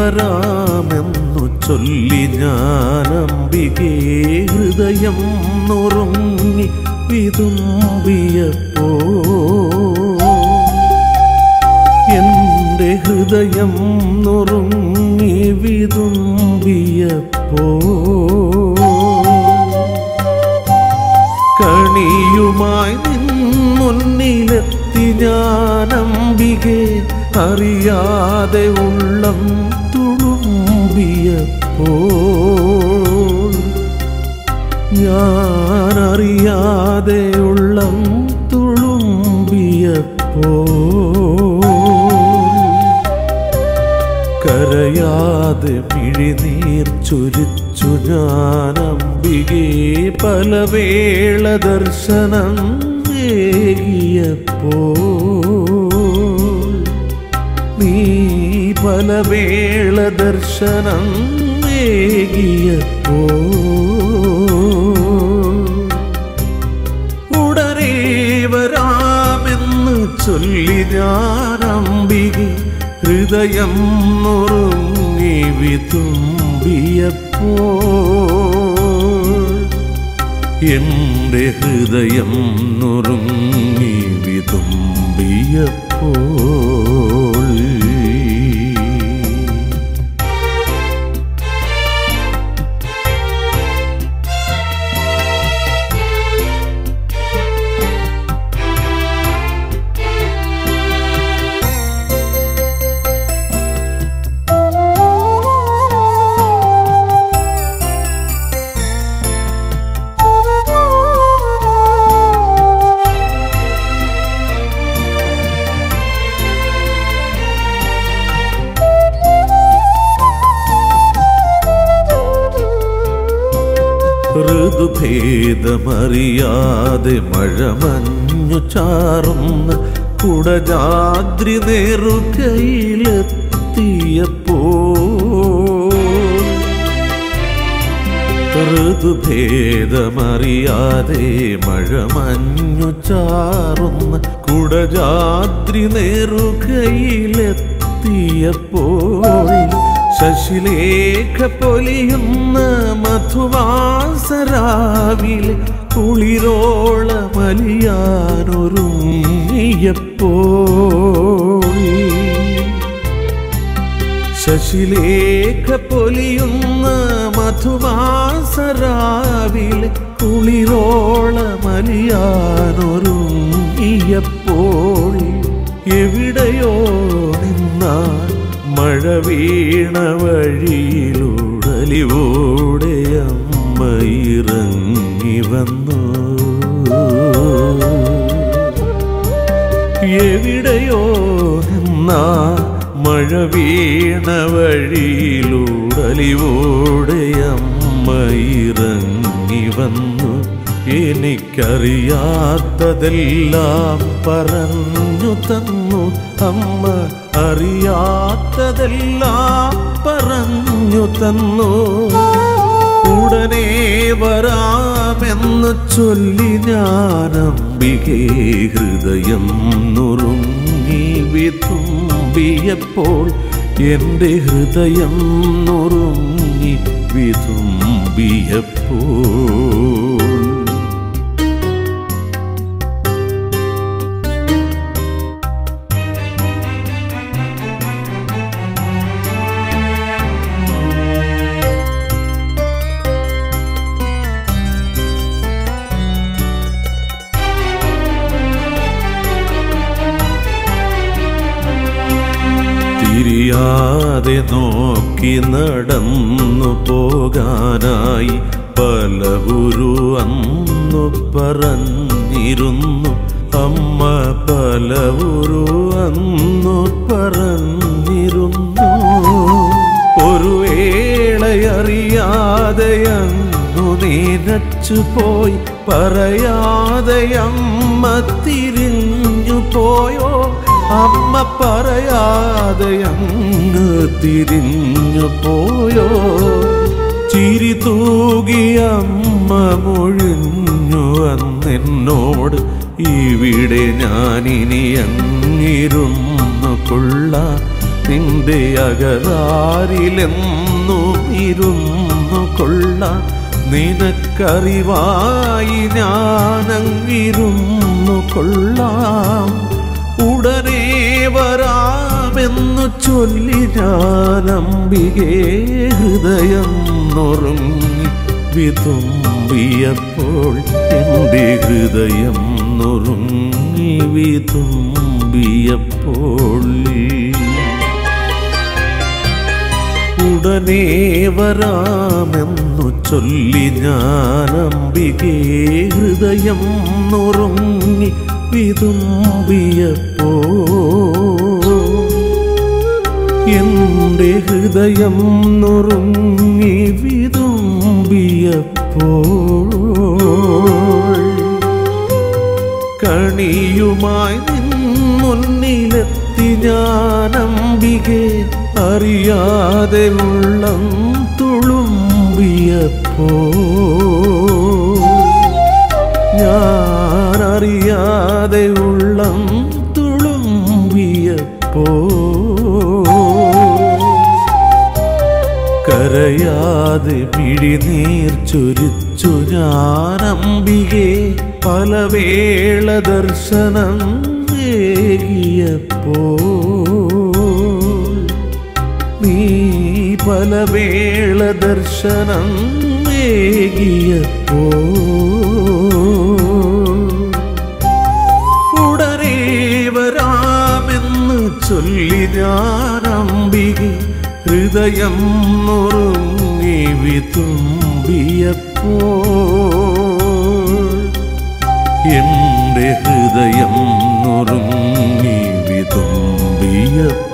വരാമെന്നു ചൊല്ലി ഞാനംബികേ ഹൃദയം നുറുങ്ങി വിതുമ്പിയപ്പോ എന്റെ ഹൃദയം നുറുങ്ങി വിതുമ്പിയപ്പോ കണിയുമായി നിൻ മുന്നിലെത്തി ഞാനംബികെ അറിയാതെ ഉള്ളം തുളുമ്പിയപ്പോൾ ഞാനറിയാതെ ഉള്ളം തുളുമ്പിയപ്പോൾ കരയാതെ മിഴിനീർ ചൊരിച്ചു ഞാനംബികെ പലവേള ദർശനം ഏകിയപ്പോൾ നീ പലവേള ദർശനം ഏകിയപ്പോൾ ഉടനെ വരാമെന്ന് ചൊല്ലി ഞാനംബികെ ഹൃദയം നുറുങ്ങി വിതുമ്പിയപ്പോൾ എന്റെ ഹൃദയം നുറുങ്ങി വിതുമ്പിയപ്പോൾ ഋതുഭേദമറിയാതെ മഴമഞ്ഞു ചാറുന്ന കുടജാദ്രി നേറുകയിലെത്തിയപ്പോ ഋതുഭേദമറിയാതെ മഴമഞ്ഞു ചാറുന്ന കുടജാദ്രി നേറുകയിലെത്തിയപ്പോൾ ശശിലേഖ പൊലിയുന്ന മധുവാസരാവിലെ കുളിരോള മലിയാനൊരുങ്ങിയപ്പോൾ ശശിലേഖ പൊലിയുന്ന മധുമാസരാവിലെ കുളിരോള മലിയാനൊരുങ്ങിയപ്പോൾ എവിടെയോ നിന്നാൽ മഴ വീണ വഴിയിലൂടലിവോടെ അമ്മ ഇറങ്ങി വന്നു എവിടെയോ നിന്നാ മഴ വീണ വഴിയിലൂടലിവോടെ അമ്മ ഇറങ്ങി വന്നു എനിക്കറിയാത്തതെല്ലാം പറഞ്ഞു തന്നു അമ്മ അറിയാത്തതെല്ലാം പറഞ്ഞു തന്നു ഉടനെ വരാമെന്ന് ചൊല്ലി ഞാനംബികെ ഹൃദയം നുറുങ്ങി വിതുമ്പിയപ്പോൾ എൻ്റെ ഹൃദയം നുറുങ്ങി വിതുമ്പിയപ്പോൾ തിരിയാതെ നോക്കി നടന്നു പോകാനായി പലവുരു അന്നു പറഞ്ഞിരുന്നു അമ്മ പലവുരു അന്നു പറഞ്ഞിരുന്നു ഒരു വേളയറിയാതെ അങ്ങു നീനച്ചു പോയി പറയാതെ അമ്മ തിരിഞ്ഞു പോയോ അമ്മ പറയാതെ അങ്ങ് തിരിഞ്ഞു പോയോ ചിരി തൂകി അമ്മ മൊഴിഞ്ഞു അന്നെന്നോട് ഇവിടെ ഞാനിനി അങ്ങിരുന്നു കൊള്ള നിന്റെ അകതാരിലെന്നു ഇരുന്നു കൊള്ളാൻ നിനക്കറിവായി ഞാനങ്ങിരുന്നു കൊള്ളാം ഉടനെ വരാമെന്നു ചൊല്ലി ഞാനമ്പികേ ഹൃദയം നുറുങ്ങി വിതുമ്പിയപ്പോൾ എൻ്റെ ഹൃദയം നുറുങ്ങി വിതുമ്പിയപ്പോൾ ഉടനെ വരാമെന്നു ചൊല്ലി ഞാനമ്പികേ ഹൃദയം നുറുങ്ങി വിതുമ്പിയപ്പോ എന്റെ ഹൃദയം നുറുങ്ങി വിതുമ്പിയപ്പോ കണിയുമായി നിൻ മുന്നിലെത്തി ഞാനമ്പികെ അറിയാതെ ഉള്ളം തുളുമ്പിയപ്പോ ഞാനറിയാതെ ഉള്ളം തുളുമ്പിയപ്പോ കരയാതെ പിഴിനീർ ചൊരിച്ചു ഞാനമ്പികെ പലവേള ദർശനം ഏകിയപ്പോ നീ പലവേള ദർശനം ഏകിയപ്പോ ഉടനെ വരാമെന്ന് ചൊല്ലി ഞാനമ്പികെ ഹൃദയം നുറുങ്ങി വിതുമ്പിയപ്പോ എൻ്റെ ഹൃദയം നുറുങ്ങി വിതുമ്പിയപ്പോ